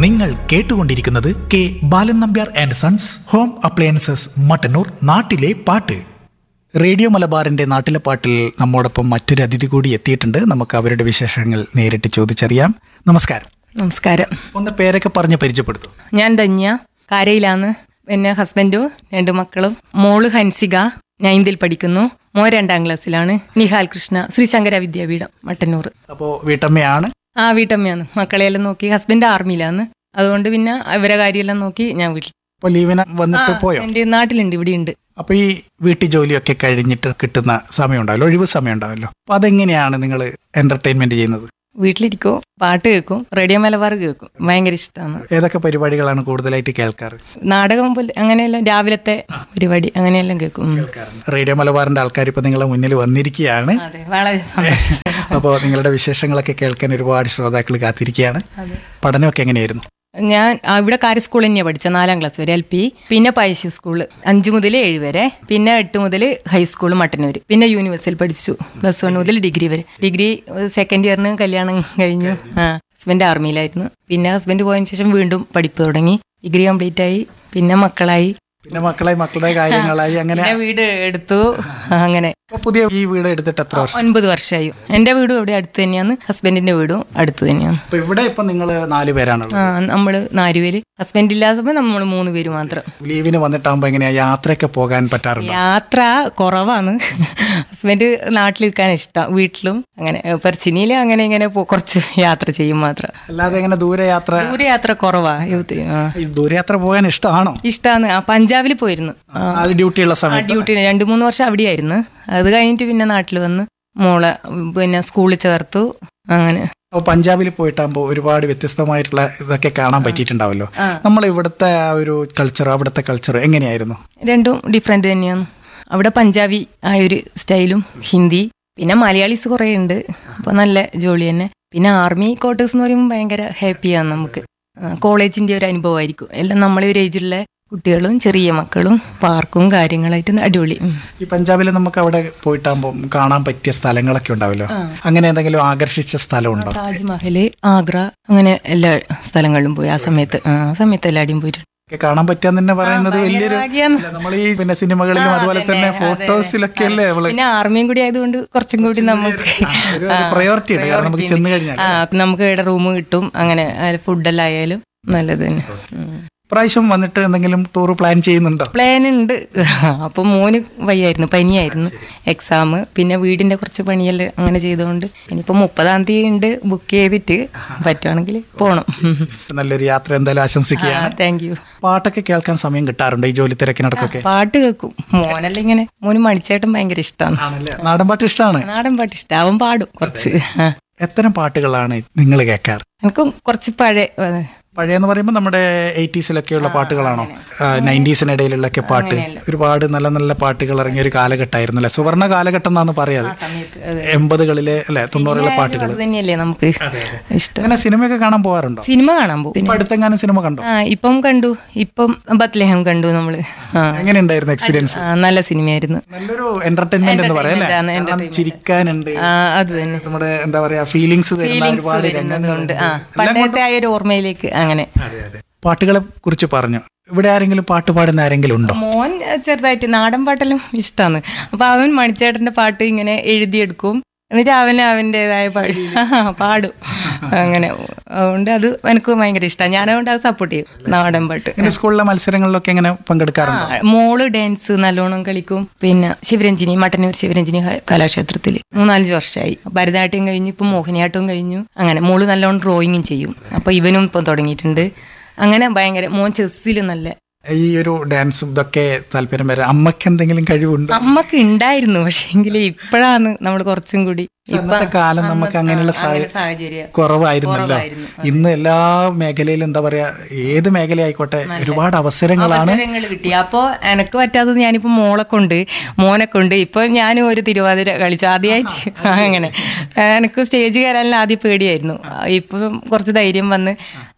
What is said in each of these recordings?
നിങ്ങൾ കേട്ടുകൊണ്ടിരിക്കുന്നത് K Balan Nambiar and sons home appliances Mattannur നാട്ടിലെ പാട്ട് റേഡിയോ മലബാറിന്റെ നാട്ടിലെ പാട്ടിൽ നമ്മോടൊപ്പം മറ്റൊരു അതിഥി കൂടി എത്തിയിട്ടുണ്ട് നമുക്ക് അവരുടെ വിശേഷങ്ങൾ നേരിട്ട് ചോദിച്ചറിയാം നമസ്കാരം നമസ്കാരം ഒന്ന് പേരൊക്കെ പറഞ്ഞ് പരിചയപ്പെടുത്തു ഞാൻ ധന്യ കാരയിലാന്ന് പിന്നെ ഹസ്ബൻഡും രണ്ട് മക്കളും മോള് ഹൻസിക നയൻതിൽ പഠിക്കുന്നു മോ രണ്ടാം ക്ലാസ്സിലാണ് നിഹാൽ കൃഷ്ണ ശ്രീ ശങ്കര വിദ്യാപീഠം മട്ടന്നൂർ അപ്പോൾ വീട്ടമ്മയാണ് ആ വീട്ടമ്മയാണ് മക്കളെയെല്ലാം നോക്കി ഹസ്ബൻഡ് ആർമിയിലാന്ന് അതുകൊണ്ട് പിന്നെ ഇവരെ കാര്യമെല്ലാം നോക്കി ഞാൻ വീട്ടിൽ അപ്പോൾ ലീവിന് വന്നിട്ട് പോയോ എന്റെ നാട്ടിലുണ്ട് ഇവിടെ ഉണ്ട് അപ്പൊ ഈ വീട്ടു ജോലിയൊക്കെ കഴിഞ്ഞിട്ട് കിട്ടുന്ന സമയം ഉണ്ടാവല്ലോ ഒഴിവ് സമയം ഉണ്ടാവല്ലോ അപ്പൊ അതെങ്ങനെയാണ് നിങ്ങൾ എന്റർടൈൻമെന്റ് ചെയ്യുന്നത് വീട്ടിലിരിക്കോ പാട്ട് കേൾക്കും റേഡിയോ മലബാർ കേൾക്കും ഭയങ്കര ഇഷ്ടമാണ് ഏതൊക്കെ പരിപാടികളാണ് കൂടുതലായിട്ട് കേൾക്കാറ് നാടകം പോലെ അങ്ങനെയെല്ലാം രാവിലത്തെ പരിപാടി അങ്ങനെയെല്ലാം കേൾക്കും ഉം. റേഡിയോ മലബാറിന്റെ ആൾക്കാർ ഇപ്പൊ നിങ്ങളെ മുന്നിൽ വന്നിരിക്കുകയാണ് അതെ വളരെ സന്തോഷം അപ്പോൾ നിങ്ങളുടെ വിശേഷങ്ങളൊക്കെ കേൾക്കാൻ ഒരുപാട് ശ്രോതാക്കൾ കാത്തിരിക്കുകയാണ് പഠനമൊക്കെ എങ്ങനെയായിരുന്നു ഞാൻ ആ, ഇവിടെ കാരി സ്കൂളിൽ തന്നെയാണ് പഠിച്ചത് നാലാം ക്ലാസ് വരെ എൽ പി പിന്നെ പൈശു സ്കൂള് അഞ്ചു മുതൽ ഏഴ് വരെ പിന്നെ എട്ട് മുതൽ ഹൈസ്കൂൾ മട്ടന്നൂർ പിന്നെ യൂണിവേഴ്സിൽ പഠിച്ചു പ്ലസ് വൺ മുതൽ ഡിഗ്രി വരെ ഡിഗ്രി സെക്കൻഡ് ഇയറിന് കല്യാണം കഴിഞ്ഞു ആ ഹസ്ബൻഡ് ആർമിയിലായിരുന്നു പിന്നെ ഹസ്ബൻഡ് പോയതിനു ശേഷം വീണ്ടും പഠിപ്പ് തുടങ്ങി ഡിഗ്രി കംപ്ലീറ്റ് ആയി പിന്നെ മക്കളായി പിന്നെ മക്കളെ മക്കളുടെ കാര്യങ്ങളായി അങ്ങനെ പിന്നെ വീട് എടുത്തു അങ്ങനെ ഇപ്പൊ പുതിയ ഈ വീട് എടുത്തിട്ട് എത്ര വർഷം ഒൻപത് വർഷമായി എന്റെ വീടും ഇവിടെ അടുത്ത് തന്നെയാണ് ഹസ്ബൻഡിന്റെ വീടും അടുത്ത് തന്നെയാണ് അപ്പൊ ഇവിടെ ഇപ്പൊ നിങ്ങൾ നാല് പേരാണുള്ളത് ആ നമ്മള് നാലുപേര് ഹസ്ബൻഡ് ഇല്ലാത്ത സമയം നമ്മൾ മൂന്ന് പേര് മാത്രം ലീവിന് വന്നിട്ടാകുമ്പോ എങ്ങനെയാ യാത്രയൊക്കെ പോകാൻ പറ്റാറുണ്ടോ യാത്ര കുറവാണ് ഹസ്ബൻഡ് നാട്ടിൽ നിൽക്കാൻ ഇഷ്ടം വീട്ടിലും അങ്ങനെ പെർച്ചിനിയില് അങ്ങനെ ഇങ്ങനെ പോ- കുറച്ച് യാത്ര ചെയ്യും മാത്രം അല്ലാതെ എങ്ങനെ ദൂരയാത്ര ദൂരയാത്ര കുറവാ യൂത്ത് ആ. ഈ ദൂരയാത്ര പോകാൻ ഇഷ്ടമാണോ ഇഷ്ടാണ് ആ പഞ്ചാബിൽ പോയിരുന്നു ആ, അത് ഡ്യൂട്ടിയുള്ള ആ സമയത്ത് ഡ്യൂട്ടി രണ്ടു മൂന്ന് വർഷം അവിടെയായിരുന്നു അത് കഴിഞ്ഞിട്ട് പിന്നെ നാട്ടിൽ വന്ന് മോളെ പിന്നെ സ്കൂളിൽ ചേർത്തു അങ്ങനെ അപ്പോൾ പഞ്ചാബിൽ പോയിട്ടാകുമ്പോൾ ഒരുപാട് വ്യത്യസ്തമായിട്ടുള്ള ഇതൊക്കെ കാണാൻ പറ്റിയിട്ടുണ്ടാവല്ലോ ആ. നമ്മൾ ഇവിടുത്തെ ആ ഒരു കൾച്ചർ അവിടുത്തെ കൾച്ചർ എങ്ങനെയായിരുന്നു രണ്ടും ഡിഫറെന്റ് തന്നെയാണ് അവിടെ പഞ്ചാബി ആയ ഒരു സ്റ്റൈലും ഹിന്ദി പിന്നെ മലയാളീസ് കുറേ ഉണ്ട് അപ്പൊ നല്ല ജോലി തന്നെ പിന്നെ ആർമി ക്വാർട്ടേഴ്സ് എന്ന് പറയുമ്പോൾ ഭയങ്കര ഹാപ്പിയാണ് നമുക്ക് ആ, കോളേജിന്റെ ഒരു അനുഭവമായിരിക്കും എല്ലാം നമ്മളെ ഒരു ഏജിലുള്ള കുട്ടികളും ചെറിയ മക്കളും പാർക്കും കാര്യങ്ങളായിട്ട് അടിപൊളി ഉം. ഈ പഞ്ചാബിൽ നമുക്ക് അവിടെ പോയിട്ടാകുമ്പോൾ കാണാൻ പറ്റിയ സ്ഥലങ്ങളൊക്കെ ഉണ്ടാവല്ലോ അങ്ങനെ എന്തെങ്കിലും ആകർഷിച്ച സ്ഥലമുണ്ടോ താജ്മഹല് ആഗ്ര അങ്ങനെ എല്ലാ സ്ഥലങ്ങളിലും പോയി ആ സമയത്ത് ആ ആ സമയത്ത് എല്ലാവരുടെയും പോയിട്ടുണ്ട് ഒക്കെ കാണാൻ പറ്റാന്ന് തന്നെ പറയുന്നത് ഭയങ്കര വലിയൊരു ഭാഗ്യാണ്. നമ്മൾ ഈ പിന്നെ സിനിമകളിലും ആ, അതുപോലെ തന്നെ അതന്നെ, അതെ, ഫോട്ടോസിലൊക്കെ അല്ലേ നമ്മള് പിന്നെ ആർമിയും കൂടി ആയതുകൊണ്ട് കുറച്ചും കൂടി നമുക്ക് ഒരു പ്രയോറിറ്റി ഉണ്ട് കാരണം നമുക്ക് ചെന്ന് കഴിഞ്ഞാൽ ആ നമുക്ക് ഇവിടെ റൂം കിട്ടും അങ്ങനെ ഫുഡെല്ലാം ആയാലും നല്ലത് തന്നെ ഉം. പ്രാവശ്യം വന്നിട്ട് എന്തെങ്കിലും ടൂർ പ്ലാൻ ചെയ്യുന്നുണ്ടോ പ്ലാൻ ഉണ്ട് അപ്പൊ മോന് വയ്യായിരുന്നു പനിയായിരുന്നു എക്സാം പിന്നെ വീടിന്റെ കുറച്ച് പണിയെല്ലാം അങ്ങനെ ചെയ്തുകൊണ്ട് ഇനിയിപ്പോ മുപ്പതാം തീയതി ഉണ്ട് ബുക്ക് ചെയ്തിട്ട് പറ്റുവാണെങ്കിൽ പോണം നല്ലൊരു യാത്ര എന്തായാലും ആശംസിക്കുകയാണ് താങ്ക് യു പാട്ടൊക്കെ കേൾക്കാൻ സമയം കിട്ടാറുണ്ടോ ഈ ജോലി തിരക്കിനടക്കൊക്കെ പാട്ട് കേൾക്കും മോനെല്ലാം ഇങ്ങനെ മോന് മണിച്ചേട്ടൻ ഭയങ്കര ഇഷ്ടമാണ് ആണല്ലേ നാടൻ പാട്ട് ഇഷ്ടമാണ് നാടൻ പാട്ട് ഇഷ്ടം അവൻ പാടും കുറച്ച് ആ. എത്തരം പാട്ടുകളാണ് നിങ്ങൾ കേൾക്കാറ് എനിക്കും കുറച്ച് പഴയ ആ, പഴയെന്ന് പറയുമ്പോൾ നമ്മുടെ എയ്റ്റീസിലൊക്കെയുള്ള പാട്ടുകളാണോ നയൻറ്റീസിനിടയിലുള്ളൊക്കെ പാട്ട് ഒരുപാട് നല്ല നല്ല പാട്ടുകൾ ഇറങ്ങിയ ഒരു കാലഘട്ടമായിരുന്നു അല്ലെ സുവർണ കാലഘട്ടം എന്നാണ് പറയാത് ആ സമയത്ത് അതെ. എൺപതുകളിലെ അല്ലെ തൊണ്ണൂറുകളിലെ പാട്ടുകൾ അത് തന്നെയല്ലേ നമുക്ക് ഇഷ്ടം അങ്ങനെ സിനിമയൊക്കെ കാണാൻ പോകാറുണ്ടോ സിനിമ കാണാൻ പോകും ഇപ്പൊ അടുത്തെങ്ങാനും സിനിമ കണ്ടോ ആ ഇപ്പം കണ്ടു ഇപ്പം ബത്ലഹം കണ്ടു നമ്മള് ആ എങ്ങനെയുണ്ടായിരുന്നു എക്സ്പീരിയൻസ് ആ, നല്ല സിനിമയായിരുന്നു നല്ലൊരു എന്റർടൈൻമെന്റ് എന്ന് പറയാം അല്ലെ Entertainment ആണ്, കാരണം ചിരിക്കാനുണ്ട് ആ അത് തന്നെ നമ്മുടെ എന്താ പറയാ ഫീലിങ്സ് തരുന്ന ഫീലിങ്സ് ഒരുപാട് വരുന്നത് കൊണ്ട് രംഗങ്ങളുണ്ട് ആ പണ്ടത്തെ ആ ഒരു ഓർമ്മയിലേക്ക് അങ്ങനെ അതെ അതെ പാട്ടുകളെ കുറിച്ച് പറഞ്ഞു ഇവിടെ ആരെങ്കിലും പാട്ട് പാടുന്ന ആരെങ്കിലും ഉണ്ടോ മോൻ ചെറുതായിട്ട് നാടൻ പാട്ടെല്ലാം ഇഷ്ടമാണ് അപ്പൊ അവൻ മണിച്ചേട്ടന്റെ പാട്ട് ഇങ്ങനെ എഴുതിയെടുക്കും എന്നിട്ട് അവന് അവൻ്റെതായ പാടി പാടും അങ്ങനെ അതുകൊണ്ട് അത് എനിക്ക് ഭയങ്കര ഇഷ്ടമാണ് ഞാനതുകൊണ്ട് അത് സപ്പോർട്ട് ചെയ്യും നാടൻ പാട്ട് ഇങ്ങനെ സ്കൂളിലെ മത്സരങ്ങളിലൊക്കെ എങ്ങനെ പങ്കെടുക്കാറുണ്ടോ ആ, മോള് ഡാൻസ് നല്ലോണം കളിക്കും പിന്നെ ശിവരഞ്ജിനി മട്ടന്നൂർ ശിവരഞ്ജിനി ഹ- കലാക്ഷേത്രത്തിൽ മൂന്നാലഞ്ച് വർഷമായി ഭരതനാട്യം കഴിഞ്ഞു ഇപ്പം മോഹിനിയാട്ടവും കഴിഞ്ഞു അങ്ങനെ മോള് നല്ലോണം ഡ്രോയിങ്ങും ചെയ്യും അപ്പൊ ഇവനും ഇപ്പം തുടങ്ങിയിട്ടുണ്ട് അങ്ങനെ ഭയങ്കര മോൻ ചെസ്സിൽ നല്ല ഈ ഒരു ഡാൻസും ഇതൊക്കെ താല്പര്യം വരാം അമ്മക്ക് എന്തെങ്കിലും കഴിവുണ്ടോ അമ്മക്ക് ഉണ്ടായിരുന്നു പക്ഷെങ്കിൽ ഇപ്പോഴാണ് നമ്മൾ കുറച്ചും കൂടി ഇപ്പൊ അന്നത്തെ കാലം നമുക്ക് അങ്ങനെയുള്ള സാഹ- അങ്ങനെ സാഹചര്യം കുറവായിരുന്നല്ലോ കുറവായിരുന്നു. ഇന്ന് എല്ലാ മേഖലയിലും എന്താ പറയാ ഏത് മേഖലയായിക്കോട്ടെ ഒരുപാട് അവസരങ്ങളാണ് അവസരങ്ങൾ കിട്ടി അപ്പോ എനക്ക് പറ്റാത്തത് ഞാനിപ്പോ മോളെ കൊണ്ട് മോനെ കൊണ്ട് ഇപ്പൊ ഞാനും ഒരു തിരുവാതിര കളിച്ചു ആദ്യമായിട്ട് അങ്ങനെ എനക്ക് സ്റ്റേജ് കയറാൻ ആദ്യം പേടിയായിരുന്നു ഇപ്പൊ കുറച്ച് ധൈര്യം വന്ന്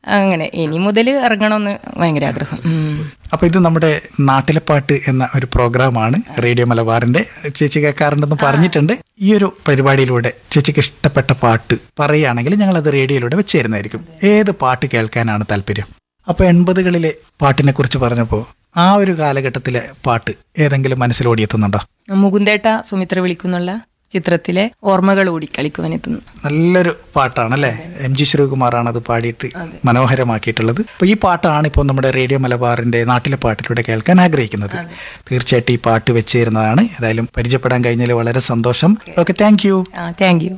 അങ്ങനെ ഇനി മുതൽ ഇറങ്ങണമെന്ന് ഭയങ്കര ആഗ്രഹം ഉം. അപ്പൊ ഇത് നമ്മുടെ നാട്ടിലെ പാട്ട് എന്ന ഒരു പ്രോഗ്രാമാണ് റേഡിയോ മലബാറിന്റെ ചേച്ചി കേൾക്കാറുണ്ടെന്ന് പറഞ്ഞിട്ടുണ്ട് ഈ ഒരു പരിപാടിയിലൂടെ ചേച്ചിക്ക് ഇഷ്ടപ്പെട്ട പാട്ട് പറയുകയാണെങ്കിൽ ഞങ്ങൾ അത് റേഡിയോയിലൂടെ വെച്ച് തരുന്നതായിരിക്കും ഏത് പാട്ട് കേൾക്കാനാണ് താല്പര്യം അപ്പൊ എൺപതുകളിലെ പാട്ടിനെ കുറിച്ച് പറഞ്ഞപ്പോൾ ആ ഒരു കാലഘട്ടത്തിലെ പാട്ട് ഏതെങ്കിലും മനസ്സിൽ ഓടിയെത്തുന്നുണ്ടോ മുകുന്ദേട്ട സുമിത്ര വിളിക്കുന്നുള്ള ചിത്രത്തിലെ ഓർമ്മകൾ ഓടിക്കളിക്കുവാനെത്തുന്നു നല്ലൊരു പാട്ടാണ് അല്ലേ എം ജി ശ്രീകുമാറാണ് അത് പാടിയിട്ട് മനോഹരമാക്കിയിട്ടുള്ളത് അപ്പൊ ഈ പാട്ടാണ് ഇപ്പോൾ നമ്മുടെ റേഡിയോ മലബാറിന്റെ നാട്ടിലെ പാട്ടിലൂടെ കേൾക്കാൻ ആഗ്രഹിക്കുന്നത് തീർച്ചയായിട്ടും ഈ പാട്ട് വെച്ച് തരുന്നതാണ് ഏതായാലും പരിചയപ്പെടാൻ കഴിഞ്ഞതിൽ വളരെ സന്തോഷം ഓക്കെ താങ്ക് യു ആ താങ്ക് യു